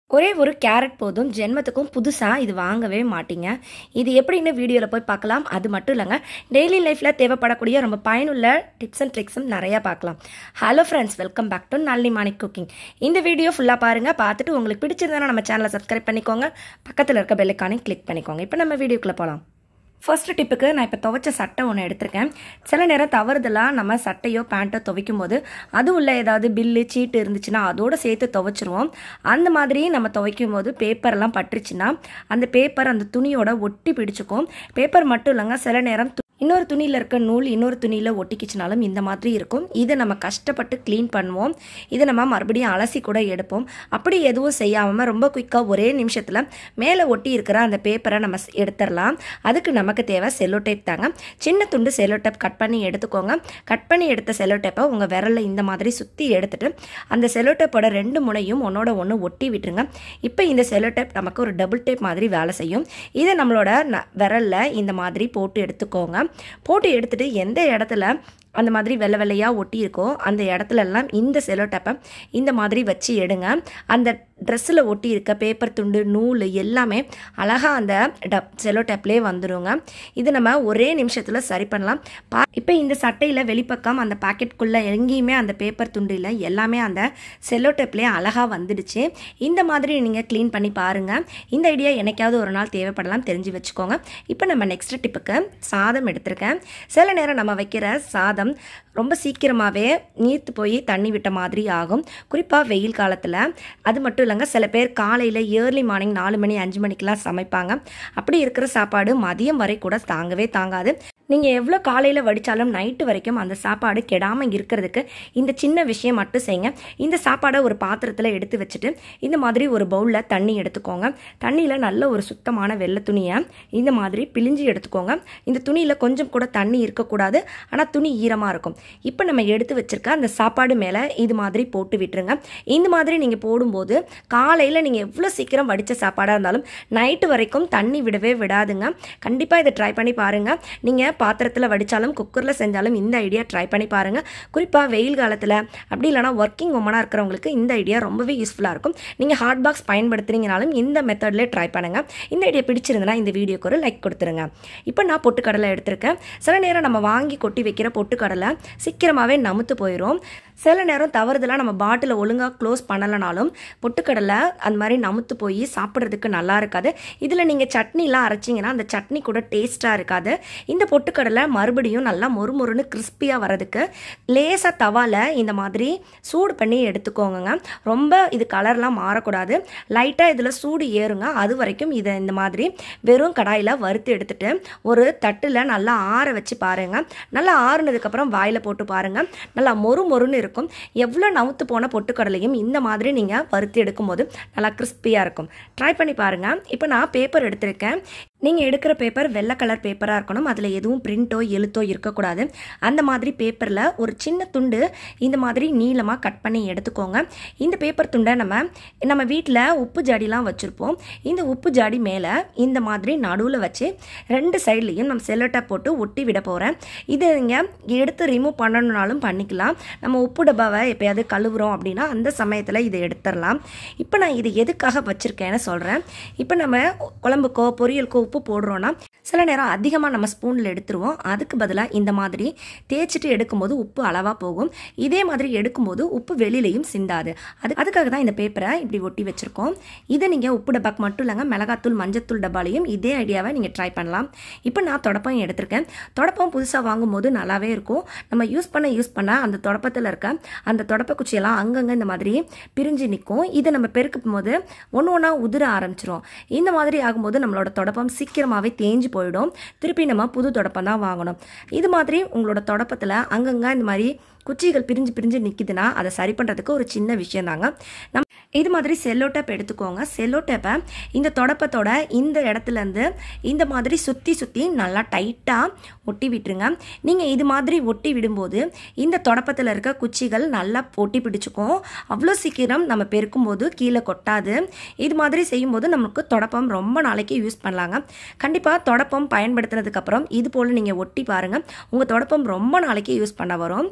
ஒரே ஒரு கேரட் போதும் ஜென்மத்துக்கும் புதுசாக இது வாங்கவே மாட்டீங்க இது எப்படின்னு வீடியோவில் போய் பார்க்கலாம் அது மட்டும் இல்லைங்க டெய்லி லைஃப்பில் தேவைப்படக்கூடிய ரொம்ப பயனுள்ள டிப்ஸ் அண்ட் ட்ரிக்ஸும் நிறையா பார்க்கலாம் hello friends welcome back to நல்லி மாணிக் குக்கிங் இந்த வீடியோ ஃபுல்லாக பாருங்கள் பார்த்துட்டு உங்களுக்கு பிடிச்சிருந்தா நம்ம சேனலை சப்ஸ்கிரைப் பண்ணிக்கோங்க பக்கத்தில் இருக்க பெல்லைக்கானையும் கிளிக் பண்ணிக்கோங்க இப்போ நம்ம வீடியோக்குள்ளே போகலாம் ஃபர்ஸ்ட் டிப்புக்கு நான் இப்போ துவைச்ச சட்டை ஒன்று எடுத்திருக்கேன் சில நேரம் தவறுதலாக நம்ம சட்டையோ பேண்ட்டோ துவைக்கும் போது அது உள்ள ஏதாவது பில்லு சீட்டு இருந்துச்சுன்னா அதோடு சேர்த்து துவைச்சிருவோம் அந்த மாதிரி நம்ம துவைக்கும் போது பேப்பர்லாம் பட்டுருச்சுன்னா அந்த பேப்பர் அந்த துணியோட ஒட்டி பிடிச்சிக்கும் பேப்பர் மட்டும் இல்லைங்க சில நேரம் து- இன்னொரு துணியில் இருக்க நூல் இன்னொரு துணியில் ஒட்டிக்கிச்சுனாலும் இந்த மாதிரி இருக்கும் இதை நம்ம கஷ்டப்பட்டு க்ளீன் பண்ணுவோம் இதை நம்ம மறுபடியும் அலசி கூட எடுப்போம் அப்படி எதுவும் செய்யாமல் ரொம்ப குயிக்காக ஒரே நிமிஷத்தில் மேலே ஒட்டி இருக்கிற அந்த பேப்பரை நம்ம ஸ்- எடுத்துடலாம் அதுக்கு நமக்கு தேவை செல்லோ டேப் தாங்க சின்ன துண்டு செல்லோ டேப் கட் பண்ணி எடுத்துக்கோங்க கட் பண்ணி எடுத்த செல்லோ டேப்பை உங்கள் விரலில் இந்த மாதிரி சுற்றி எடுத்துட்டு அந்த செல்லோ டேப்போட ரெண்டு முனையும் ஒன்னோட ஒன்று ஒட்டி விட்டுருங்க இப்போ இந்த செல்லோ டேப் நமக்கு ஒரு டபுள் டேப் மாதிரி வேலை செய்யும் இதை நம்மளோட ந- விரல்ல இந்த மாதிரி போட்டு எடுத்துக்கோங்க போட்டு எடுத்துட்டு எந்த இடத்துல அந்த மாதிரி வெள்ளை வெள்ளையாக ஒட்டி இருக்கோ அந்த இடத்துல எல்லாம் இந்த செலோ டேப்பை இந்த மாதிரி வச்சு எடுங்க அந்த ட்ரெஸ்ஸில் ஒட்டி இருக்க பேப்பர் துண்டு நூல் எல்லாமே அழகாக அந்த டப் செலோ டேப்லேயே வந்துருங்க இது நம்ம ஒரே நிமிஷத்தில் சரி பண்ணலாம் பா இப்போ இந்த சட்டையில் வெளிப்பக்கம் அந்த பாக்கெட்டுக்குள்ளே எங்கேயுமே அந்த பேப்பர் துண்டு இல்லை எல்லாமே அந்த செல்லோ டேப்லேயே அழகாக வந்துடுச்சு இந்த மாதிரி நீங்கள் க்ளீன் பண்ணி பாருங்கள் இந்த ஐடியா என்னைக்காவது ஒரு நாள் தேவைப்படலாம் தெரிஞ்சு வச்சுக்கோங்க இப்போ நம்ம நெக்ஸ்ட் டிப்புக்கு சாதம் எடுத்திருக்கேன் சில நேரம் நம்ம வைக்கிற சாதம் ரொம்ப சீக்கிரமாகவே நீர்த்து போய் தண்ணி விட்ட மாதிரி ஆகும் குறிப்பாக வெயில் காலத்தில் அது மட்டும் இல்லைங்க சில பேர் காலையில் ஏர்லி மார்னிங் நாலு மணி அஞ்சு மணிக்கெலாம் சமைப்பாங்க அப்படி இருக்கிற சாப்பாடு மதியம் வரை கூட தாங்கவே தாங்காது நீங்கள் எவ்வளோ காலையில் வடித்தாலும் நைட்டு வரைக்கும் அந்த சாப்பாடு கெடாமல் இருக்கிறதுக்கு இந்த சின்ன விஷயம் மட்டும் செய்யுங்க இந்த சாப்பாடை ஒரு பாத்திரத்தில் எடுத்து வச்சுட்டு இந்த மாதிரி ஒரு பவுலில் தண்ணி எடுத்துக்கோங்க தண்ணியில் நல்ல ஒரு சுத்தமான வெள்ளை துணியை இந்த மாதிரி பிழிஞ்சு எடுத்துக்கோங்க இந்த துணியில் கொஞ்சம் கூட தண்ணி இருக்கக்கூடாது ஆனால் துணி ஈரமாக இருக்கும் இப்போ நம்ம எடுத்து வச்சிருக்க அந்த சாப்பாடு மேலே இது மாதிரி போட்டு விட்டுருங்க இந்த மாதிரி நீங்கள் போடும்போது காலையில் நீங்கள் எவ்வளோ சீக்கிரம் வடித்த சாப்பாடாக இருந்தாலும் நைட்டு வரைக்கும் தண்ணி விடவே விடாதுங்க கண்டிப்பாக இதை ட்ரை பண்ணி பாருங்கள் நீங்கள் பாத்திரத்தில் வடித்தாலும் குக்கரில் செஞ்சாலும் இந்த ஐடியா ட்ரை பண்ணி பாருங்கள் குறிப்பாக வெயில் காலத்தில் அப்படி இல்லைனா ஒர்க்கிங் உமனாக இருக்கிறவங்களுக்கு இந்த ஐடியா ரொம்பவே யூஸ்ஃபுல்லாக இருக்கும் நீங்கள் ஹாட் பாக்ஸ் பயன்படுத்துறீங்கனாலும் இந்த மெத்தட்லேயே ட்ரை பண்ணுங்கள் இந்த ஐடியா பிடிச்சிருந்தனா இந்த வீடியோக்கு ஒரு லைக் கொடுத்துருங்க இப்போ நான் பொட்டுக்கடலை எடுத்திருக்கேன் சில நேரம் நம்ம வாங்கி கொட்டி வைக்கிற பொட்டுக்கடலை சீக்கிரமாகவே நமுத்து போயிடும் சில நேரம் தவறுதலாக நம்ம பாட்டிலை ஒழுங்காக க்ளோஸ் பண்ணலைனாலும் பொட்டுக்கடலை அந்த மாதிரி நமுத்து போய் சாப்பிட்றதுக்கு நல்லா இருக்காது இதில் நீங்கள் சட்னிலாம் அரைச்சிங்கன்னா அந்த சட்னி கூட டேஸ்ட்டாக இருக்காது இந்த பொட்டுக்கடலை மறுபடியும் நல்லா மொறுமொறுன்னு கிறிஸ்பியாக வரதுக்கு லேசாக தவால இந்த மாதிரி சூடு பண்ணி எடுத்துக்கோங்க ரொம்ப இது கலர்லாம் மாறக்கூடாது லைட்டாக இதில் சூடு ஏறுங்க அது வரைக்கும் இதை இந்த மாதிரி வெறும் கடாயில் வறுத்து எடுத்துட்டு ஒரு தட்டில் நல்லா ஆற வச்சு பாருங்கள் நல்லா ஆறுனதுக்கப்புறம் வாயில் போட்டு பாருங்கள் நல்லா மொறு மொறுன்னு இருக்கும் எவ்வளோ நவுத்து போன பொட்டுக்கடலையும் இந்த மாதிரி நீங்கள் வறுத்து எடுக்கும்போது நல்லா கிறிஸ்பியாக இருக்கும் ட்ரை பண்ணி பாருங்கள் இப்போ நான் பேப்பர் எடுத்திருக்கேன் நீங்கள் எடுக்கிற பேப்பர் வெள்ளை கலர் பேப்பராக இருக்கணும் அதில் எதுவும் பிரிண்ட்டோ எழுத்தோ இருக்கக்கூடாது அந்த மாதிரி பேப்பரில் ஒரு சின்ன துண்டு இந்த மாதிரி நீளமாக கட் பண்ணி எடுத்துக்கோங்க இந்த பேப்பர் துண்டை நம்ம நம்ம வீட்டில் உப்பு ஜாடிலாம் வச்சுருப்போம் இந்த உப்பு ஜாடி மேலே இந்த மாதிரி நடுவில் வச்சு ரெண்டு சைட்லேயும் நம்ம செல்லட்டை போட்டு ஒட்டி விட போகிறேன் இதை நீங்கள் எடுத்து ரிமூவ் பண்ணணுனாலும் பண்ணிக்கலாம் நம்ம உப்பு டப்பாவை எப்பயாவது கழுவுறோம் அப்படின்னா அந்த சமயத்தில் இதை எடுத்துடலாம் இப்போ நான் இது எதுக்காக வச்சுருக்கேன்னு சொல்கிறேன் இப்போ நம்ம குழம்புக்கோ பொரியலுக்கோ உப்பு போடுறோன்னா சில நேரம் அதிகமாக நம்ம ஸ்பூனில் எடுத்துருவோம் அதுக்கு பதிலாக இந்த மாதிரி தேய்ச்சிட்டு எடுக்கும்போது உப்பு அளவாக போகும் இதே மாதிரி எடுக்கும்போது உப்பு வெளியிலையும் சிந்தாது அது அதுக்காக தான் இந்த பேப்பரை இப்படி ஒட்டி வச்சுருக்கோம் இதை நீங்கள் உப்பு டப்பாக்கு மட்டும் இல்லைங்க மிளகாத்தூள் மஞ்சத்தூள் டப்பாலையும் இதே ஐடியாவை நீங்கள் ட்ரை பண்ணலாம் இப்போ நான் தொடப்பம் எடுத்திருக்கேன் தொடப்பம் புதுசாக வாங்கும்போது நல்லாவே இருக்கும் நம்ம யூஸ் பண்ண யூஸ் பண்ண அந்த தொடப்பத்தில் இருக்க அந்த தொடப்ப குச்சியெல்லாம் அங்கங்கே இந்த மாதிரி பிரிஞ்சு நிற்கும் இதை நம்ம பெருக்கும் போது ஒன்று ஒன்றா உதிர ஆரம்பிச்சிரும் இந்த மாதிரி ஆகும்போது நம்மளோட தொடப்பம் சீக்கிரமாகவே தேஞ்சு போயிடும் திருப்பி நம்ம புது தொடப்பம் தான் வாங்கணும் இது மாதிரி உங்களோட தொடப்பத்தில் அங்கங்கே இந்த மாதிரி குச்சிகள் பிரிஞ்சு பிரிஞ்சு நிற்கிதுன்னா அதை சரி பண்ணுறதுக்கு ஒரு சின்ன விஷயம் தாங்க நம் இது மாதிரி செல்லோ டேப் எடுத்துக்கோங்க செல்லோ டேப்பை இந்த தொடப்பத்தோட இந்த இடத்துலேருந்து இந்த மாதிரி சுற்றி சுற்றி நல்லா டைட்டாக ஒட்டி விட்டுருங்க நீங்கள் இது மாதிரி ஒட்டி விடும்போது இந்த தொடப்பத்தில் இருக்க குச்சிகள் நல்லா ஒட்டி பிடிச்சிக்கும் அவ்வளோ சீக்கிரம் நம்ம பெருக்கும்போது கீழே கொட்டாது இது மாதிரி செய்யும்போது நமக்கு தொடப்பம் ரொம்ப நாளைக்கு யூஸ் பண்ணலாங்க கண்டிப்பாக தொடப்பம் பயன்படுத்தினதுக்கப்புறம் இது போல் நீங்கள் ஒட்டி பாருங்கள் உங்கள் தொடப்பம் ரொம்ப நாளைக்கு யூஸ் பண்ண வரும் இப்போ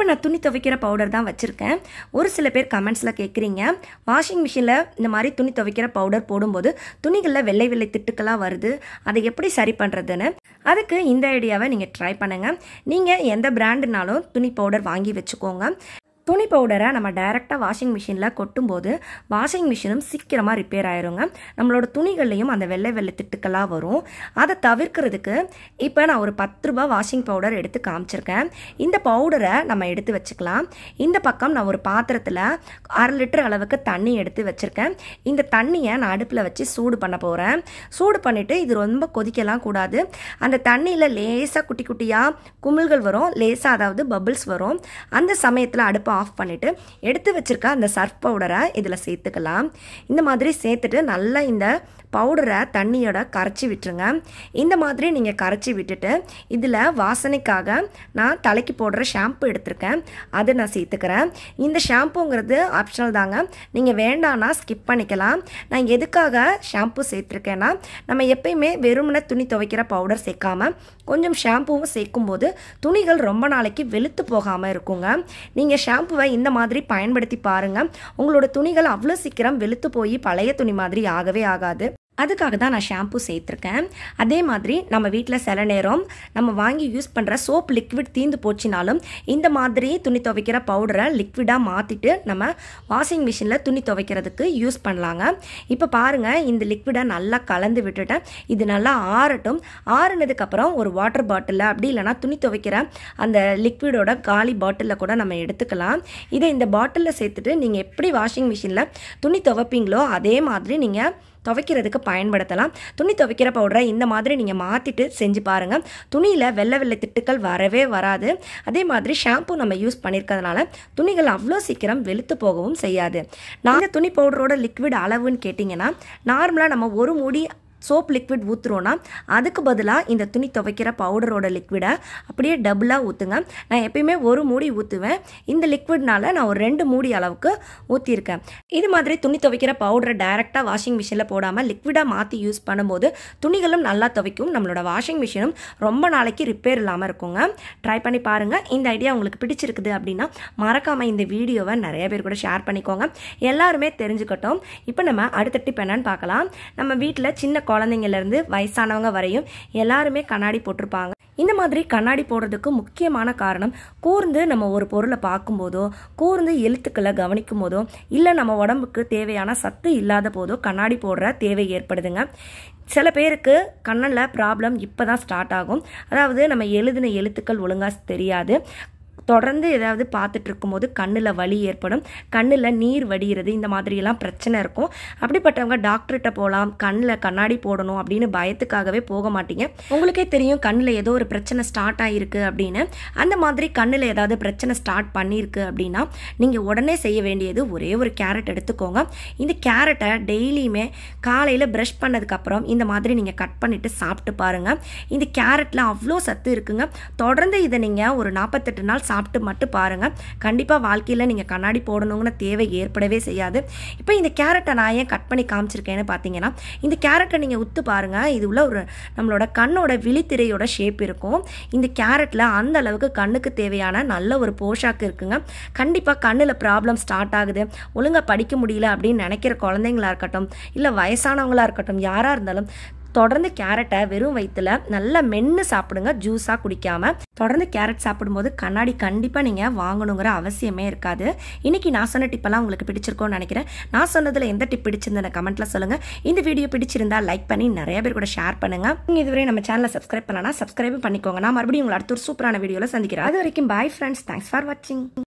நான் துணி துவைக்கிற பவுடர் தான் வச்சுருக்கேன் ஒரு சில பேர் கமெண்ட்ஸில் கேட்குறீங்க வாஷிங் மிஷினில் இந்த மாதிரி துணி துவைக்கிற பவுடர் போடும்போது துணிகளில் வெள்ளை வெள்ளை திட்டுக்களாக வருது அதை எப்படி சரி பண்ணுறதுன்னு அதுக்கு இந்த ஐடியாவை நீங்கள் ட்ரை பண்ணுங்கள் நீங்கள் எந்த பிராண்டுனாலும் துணி பவுடர் வாங்கி வச்சுக்கோங்க துணி பவுடரை நம்ம டைரெக்டாக வாஷிங் மிஷினில் கொட்டும்போது வாஷிங் மிஷினும் சீக்கிரமாக ரிப்பேர் ஆயிருங்க நம்மளோட துணிகள்லையும் அந்த வெள்ளை வெள்ளை திட்டுக்களாக வரும் அதை தவிர்க்கிறதுக்கு இப்போ நான் ஒரு பத்து ரூபாய் வாஷிங் பவுடர் எடுத்து காமிச்சிருக்கேன் இந்த பவுடரை நம்ம எடுத்து வச்சுக்கலாம் இந்த பக்கம் நான் ஒரு பாத்திரத்தில் அரை லிட்டர் அளவுக்கு தண்ணி எடுத்து வச்சுருக்கேன் இந்த தண்ணியை நான் அடுப்பில் வச்சு சூடு பண்ண போகிறேன் சூடு பண்ணிவிட்டு இது ரொம்ப கொதிக்கலாம் கூடாது அந்த தண்ணியில் லேசாக குட்டி குட்டியாக குமிழ்கள் வரும் லேசாக அதாவது பபிள்ஸ் வரும் அந்த சமயத்தில் அடுப்பை ஆஃப் பண்ணிவிட்டு எடுத்து வச்சுருக்க அந்த சர்ஃப் பவுடரை இதில் சேர்த்துக்கலாம் இந்த மாதிரி சேர்த்துட்டு நல்லா இந்த பவுடரை தண்ணியோட கரைச்சி விட்டுருங்க இந்த மாதிரி நீங்கள் கரைச்சி விட்டுட்டு இதில் வாசனைக்காக நான் தலைக்கு போடுற ஷாம்பு எடுத்திருக்கேன் அதை நான் சேர்த்துக்கிறேன் இந்த ஷாம்புங்கிறது ஆப்ஷனல் தாங்க நீங்கள் வேண்டான்னா ஸ்கிப் பண்ணிக்கலாம் நான் எதுக்காக ஷாம்பு சேர்த்துருக்கேன்னா நம்ம எப்பயுமே வெறுமனே துணி துவைக்கிற பவுடர் சேர்க்காம கொஞ்சம் ஷாம்புவும் சேர்க்கும்போது துணிகள் ரொம்ப நாளைக்கு வெளுத்து போகாமல் இருக்குங்க நீங்கள் ஷாம்புவை இந்த மாதிரி பயன்படுத்தி பாருங்கள் உங்களோட துணிகள் அவ்வளோ சீக்கிரம் வெளுத்து போய் பழைய துணி மாதிரி ஆகவே ஆகாது அதுக்காக தான் நான் ஷாம்பு சேர்த்துருக்கேன் அதே மாதிரி நம்ம வீட்டில் சில நேரம் நம்ம வாங்கி யூஸ் பண்ணுற சோப் லிக்விட் தீந்து போச்சுனாலும் இந்த மாதிரி துணி துவைக்கிற பவுடரை லிக்விடாக மாற்றிட்டு நம்ம வாஷிங் மிஷினில் துணி துவைக்கிறதுக்கு யூஸ் பண்ணலாங்க இப்போ பாருங்கள் இந்த லிக்விடை நல்லா கலந்து விட்டுட்டேன் இது நல்லா ஆறட்டும் ஆறுனதுக்கப்புறம் ஒரு வாட்டர் பாட்டிலில் அப்படி இல்லைனா துணி துவைக்கிற அந்த லிக்விடோட காலி பாட்டிலில் கூட நம்ம எடுத்துக்கலாம் இதை இந்த பாட்டிலில் சேர்த்துட்டு நீங்கள் எப்படி வாஷிங் மிஷினில் துணி துவைப்பீங்களோ அதே மாதிரி நீங்கள் துவைக்கிறதுக்கு பயன்படுத்தலாம் துணி துவைக்கிற பவுடரை இந்த மாதிரி நீங்கள் மாற்றிட்டு செஞ்சு பாருங்கள் துணியில் வெள்ளை வெள்ளை திட்டுக்கள் வரவே வராது அதே மாதிரி ஷாம்பு நம்ம யூஸ் பண்ணியிருக்கிறதுனால துணிகள் அவ்வளோ சீக்கிரம் வெளுத்து போகவும் செய்யாது நான் இந்த துணி பவுடரோட லிக்விட் அளவுன்னு கேட்டிங்கன்னா நார்மலாக நம்ம ஒரு மூடி சோப் லிக்விட் ஊற்றுறோன்னா அதுக்கு பதிலாக இந்த துணி துவைக்கிற பவுடரோட லிக்விடை அப்படியே டபுளாக ஊற்றுங்க நான் எப்பயுமே ஒரு மூடி ஊற்றுவேன் இந்த லிக்விட்னால நான் ஒரு ரெண்டு மூடி அளவுக்கு ஊற்றிருக்கேன் இது மாதிரி துணி துவைக்கிற பவுடரை டைரெக்டாக வாஷிங் மிஷினில் போடாமல் லிக்விடாக மாற்றி யூஸ் பண்ணும்போது துணிகளும் நல்லா துவைக்கும் நம்மளோட வாஷிங் மிஷினும் ரொம்ப நாளைக்கு ரிப்பேர் இல்லாமல் இருக்குங்க ட்ரை பண்ணி பாருங்கள் இந்த ஐடியா உங்களுக்கு பிடிச்சிருக்குது அப்படின்னா மறக்காமல் இந்த வீடியோவை நிறைய பேர் கூட ஷேர் பண்ணிக்கோங்க எல்லாருமே தெரிஞ்சுக்கட்டும் இப்போ நம்ம அடுத்த டிப் என்னன்னு பார்க்கலாம் நம்ம வீட்டில் சின்ன குழந்தைங்கலேருந்து வயசானவங்க வரையும் எல்லாருமே கண்ணாடி போட்டிருப்பாங்க இந்த மாதிரி கண்ணாடி போடுறதுக்கு முக்கியமான காரணம் கூர்ந்து நம்ம ஒரு பொருளை பார்க்கும்போதோ கூர்ந்து எழுத்துக்களை கவனிக்கும் போதோ இல்லை நம்ம உடம்புக்கு தேவையான சத்து இல்லாத போதோ கண்ணாடி போடுற தேவை ஏற்படுதுங்க சில பேருக்கு கண்ணில் ப்ராப்ளம் இப்போ தான் ஸ்டார்ட் ஆகும் அதாவது நம்ம எழுதின எழுத்துக்கள் ஒழுங்காக தெரியாது தொடர்ந்து ஏதாவது பார்த்துட்டு இருக்கும்போது கண்ணில் வலி ஏற்படும் கண்ணில் நீர் வடிகிறது இந்த மாதிரியெல்லாம் பிரச்சனை இருக்கும் அப்படிப்பட்டவங்க டாக்டர்கிட்ட போகலாம் கண்ணில் கண்ணாடி போடணும் அப்படின்னு பயத்துக்காகவே போக மாட்டீங்க உங்களுக்கே தெரியும் கண்ணில் ஏதோ ஒரு பிரச்சனை ஸ்டார்ட் ஆகிருக்கு அப்படின்னு அந்த மாதிரி கண்ணில் ஏதாவது பிரச்சனை ஸ்டார்ட் பண்ணியிருக்கு அப்படின்னா நீங்கள் உடனே செய்ய வேண்டியது ஒரே ஒரு கேரட் எடுத்துக்கோங்க இந்த கேரட்டை டெய்லியுமே காலையில் ப்ரஷ் பண்ணதுக்கப்புறம் இந்த மாதிரி நீங்கள் கட் பண்ணிவிட்டு சாப்பிட்டு பாருங்கள் இந்த கேரட்டில் அவ்வளோ சத்து இருக்குங்க தொடர்ந்து இதை நீங்கள் ஒரு நாற்பத்தெட்டு நாள் சாப்பிட்டு மட்டும் பாருங்கள் கண்டிப்பாக வாழ்க்கையில் நீங்கள் கண்ணாடி போடணுங்கிற தேவை ஏற்படவே செய்யாது இப்போ இந்த கேரட்டை நான் ஏன் கட் பண்ணி காமிச்சிருக்கேன்னு பார்த்தீங்கன்னா இந்த கேரட்டை நீங்கள் உத்து பாருங்கள் இது உள்ள ஒரு நம்மளோட கண்ணோட விழித்திரையோட ஷேப் இருக்கும் இந்த கேரட்டில் அந்த அளவுக்கு கண்ணுக்கு தேவையான நல்ல ஒரு போஷாக்கு இருக்குங்க கண்டிப்பாக கண்ணில் ப்ராப்ளம் ஸ்டார்ட் ஆகுது ஒழுங்காக படிக்க முடியல அப்படின்னு நினைக்கிற குழந்தைங்களா இருக்கட்டும் இல்லை வயசானவங்களா இருக்கட்டும் யாராக இருந்தாலும் தொடர்ந்து கேரட்டை வெறும் வயிற்றுல நல்லா மென்று சாப்பிடுங்க ஜூஸாக குடிக்காம தொடர்ந்து கேரட் சாப்பிடும்போது கண்ணாடி கண்டிப்பாக நீங்கள் வாங்கணுங்கிற அவசியமே இருக்காது இன்னைக்கு நான் சொன்ன டிப்பெல்லாம் உங்களுக்கு பிடிச்சிருக்கோன்னு நினைக்கிறேன் நான் சொன்னதில் எந்த டிப் பிடிச்சிருந்தேன் கமெண்ட்டில் சொல்லுங்கள் இந்த வீடியோ பிடிச்சிருந்தா லைக் பண்ணி நிறைய பேர் கூட ஷேர் பண்ணுங்க நீங்கள் இதுவரை நம்ம சேனலை சப்ஸ்கிரைப் பண்ணலாம் சப்ஸ்கிரைப் பண்ணிக்கோங்க நான் மறுபடியும் உங்களை அடுத்த ஒரு சூப்பரான வீடியோவில் சந்திக்கிறேன் அது வரைக்கும் பாய் ஃப்ரெண்ட்ஸ் தேங்க்ஸ் ஃபார் வாட்சிங்